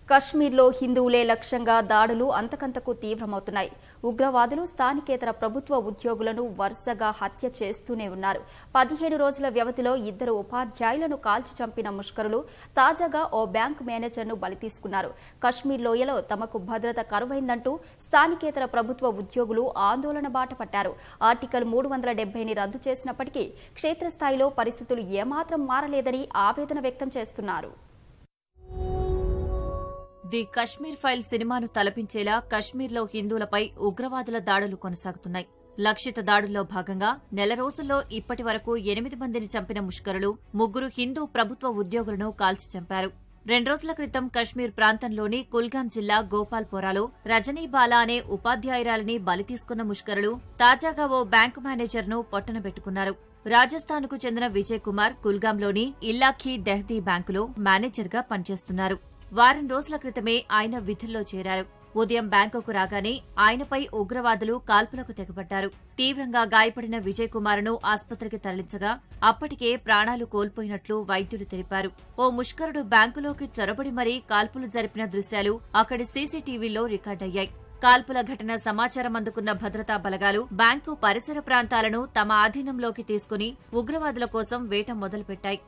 కశ్మీర్లో హిందువులే లక్ష్యంగా దాడులు అంతకంతకు తీవ్రమవుతున్నాయి ఉగ్రవాదులు స్థానికేతర ప్రభుత్వ ఉద్యోగులను వరుసగా హత్య చేస్తూనే ఉన్నారు పదిహేను రోజుల వ్యవధిలో ఇద్దరు ఉపాధ్యాయులను కాల్చి చంపిన ముష్కరులు తాజాగా ఓ బ్యాంకు మేనేజర్ను బలి తీసుకున్నారు కశ్మీర్ లోయలో తమకు భద్రత కరువైందంటూ స్థానికేతర ప్రభుత్వ ఉద్యోగులు ఆందోళన బాట పట్టారు ఆర్టికల్ మూడు వందల డెబ్బైని రద్దు చేసినప్పటికీ క్షేత్రస్థాయిలో పరిస్థితులు ఏమాత్రం మారలేదని ఆవేదన వ్యక్తం చేస్తున్నారు ది కశ్మీర్ ఫైల్ సినిమాను తలపించేలా కశ్మీర్లో హిందువులపై ఉగ్రవాదుల దాడులు కొనసాగుతున్నాయి లక్షిత దాడుల్లో భాగంగా నెల రోజుల్లో ఇప్పటి వరకు ఎనిమిది మందిని చంపిన ముష్కరులు ముగ్గురు హిందూ ప్రభుత్వ ఉద్యోగులను కాల్చి చంపారు రెండు రోజుల క్రితం కశ్మీర్ ప్రాంతంలోని కుల్గాం జిల్లా గోపాల్పోరాలో రజనీ బాలా అనే ఉపాధ్యాయురాలిని బలి తీసుకున్న ముష్కరులు తాజాగా ఓ బ్యాంకు మేనేజర్ను పొట్టన పెట్టుకున్నారు రాజస్థాన్కు చెందిన విజయ్ కుమార్ కుల్గాంలోని ఇల్లాఖీ దెహ్దీ బ్యాంకులో మేనేజర్గా పనిచేస్తున్నారు వారం రోజుల క్రితమే ఆయన విధుల్లో చేరారు ఉదయం బ్యాంకుకు రాగానే ఆయనపై ఉగ్రవాదులు కాల్పులకు తెగబడ్డారు తీవ్రంగా గాయపడిన విజయ్ కుమార్ను ఆసుపత్రికి తరలించగా అప్పటికే ప్రాణాలు కోల్పోయినట్లు వైద్యులు తెలిపారు ఓ ముష్కరుడు బ్యాంకులోకి చొరబడి మరీ కాల్పులు జరిపిన దృశ్యాలు అక్కడి సీసీటీవీలో రికార్డయ్యాయి కాల్పుల ఘటన సమాచారం అందుకున్న భద్రతా బలగాలు బ్యాంకు పరిసర ప్రాంతాలను తమ ఆధీనంలోకి తీసుకుని ఉగ్రవాదుల కోసం వేట మొదలుపెట్టాయి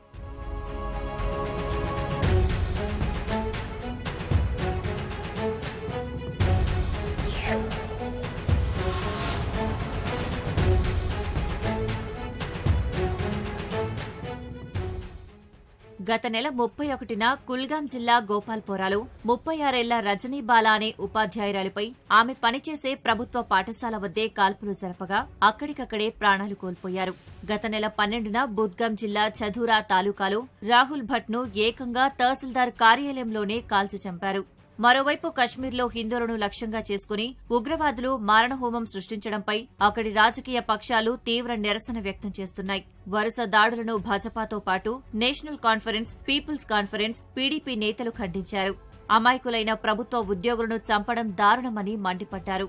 గత నెల ముప్పై ఒకటిన కుల్గాం జిల్లా గోపాల్పోరాలో ముప్పై ఆరేళ్ల రజనీబాలా అనే ఉపాధ్యాయురాలిపై ఆమె పనిచేసే ప్రభుత్వ పాఠశాల వద్దే కాల్పులు జరపగా అక్కడికక్కడే ప్రాణాలు కోల్పోయారు గత నెల పన్నెండున బుద్గాం జిల్లా చధూరా తాలూకాలో రాహుల్ భట్ను ఏకంగా తహసీల్దార్ కార్యాలయంలోనే కాల్చి చంపారు మరోవైపు కశ్మీర్లో హిందువులను లక్ష్యంగా చేసుకుని ఉగ్రవాదులు మారణహోమం సృష్టించడంపై అక్కడి రాజకీయ పక్షాలు తీవ్ర నిరసన వ్యక్తం చేస్తున్నాయి వరుస దాడులను భాజపాతో పాటు నేషనల్ కాన్ఫరెన్స్ పీపుల్స్ కాన్ఫరెన్స్ పీడీపీ నేతలు ఖండించారు అమాయకులైన ప్రభుత్వ ఉద్యోగులను చంపడం దారుణమని మండిపడ్డారు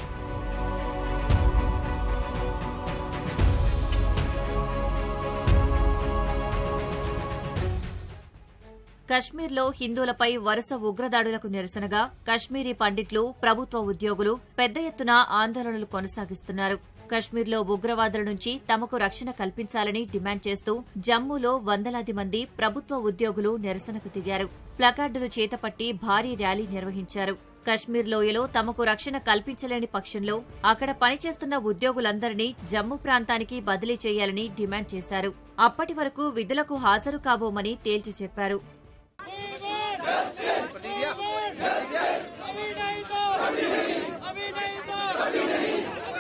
కశ్మీర్లో హిందువులపై వరుస ఉగ్రదాడులకు నిరసనగా కశ్మీరీ పండిట్లు ప్రభుత్వ ఉద్యోగులు పెద్ద ఎత్తున ఆందోళనలు కొనసాగిస్తున్నారు కశ్మీర్లో ఉగ్రవాదుల నుంచి తమకు రక్షణ కల్పించాలని డిమాండ్ చేస్తూ జమ్మూలో వందలాది మంది ప్రభుత్వ ఉద్యోగులు నిరసనకు దిగారు ప్లకార్డులు చేతపట్టి భారీ ర్యాలీ నిర్వహించారు కశ్మీర్ లోయలో తమకు రక్షణ కల్పించలేని పక్షంలో అక్కడ పనిచేస్తున్న ఉద్యోగులందరినీ జమ్మూ ప్రాంతానికి బదిలీ చేయాలని డిమాండ్ చేశారు అప్పటి వరకు విధులకు హాజరు కాబోమని తేల్చి చెప్పారు अभी नहीं सर अभी नहीं सर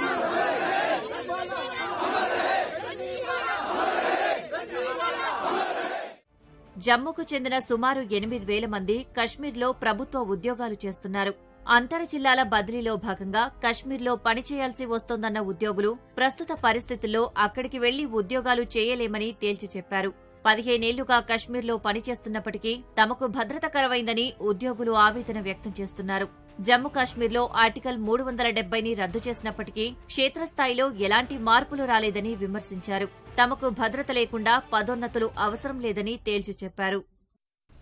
జమ్మూకు చెందిన సుమారు ఎనిమిది వేల మంది కశ్మీర్లో ప్రభుత్వ ఉద్యోగాలు చేస్తున్నారు అంతర జిల్లాల బదిలీలో భాగంగా కశ్మీర్లో పనిచేయాల్సి వస్తోందన్న ఉద్యోగులు ప్రస్తుత పరిస్థితుల్లో అక్కడికి వెళ్లి ఉద్యోగాలు చేయలేమని తేల్చి చెప్పారు పదిహేనేళ్లుగా కశ్మీర్లో పనిచేస్తున్నప్పటికీ తమకు భద్రత కరవైందని ఉద్యోగులు ఆవేదన వ్యక్తం చేస్తున్నారు జమ్మూ కాశ్మీర్లో ఆర్టికల్ మూడు వందల డెబ్బైని రద్దు చేసినప్పటికీ క్షేత్రస్థాయిలో ఎలాంటి మార్పులు రాలేదని విమర్శించారు తమకు భద్రత లేకుండా పదోన్నతులు అవసరం లేదని తేల్చి చెప్పారు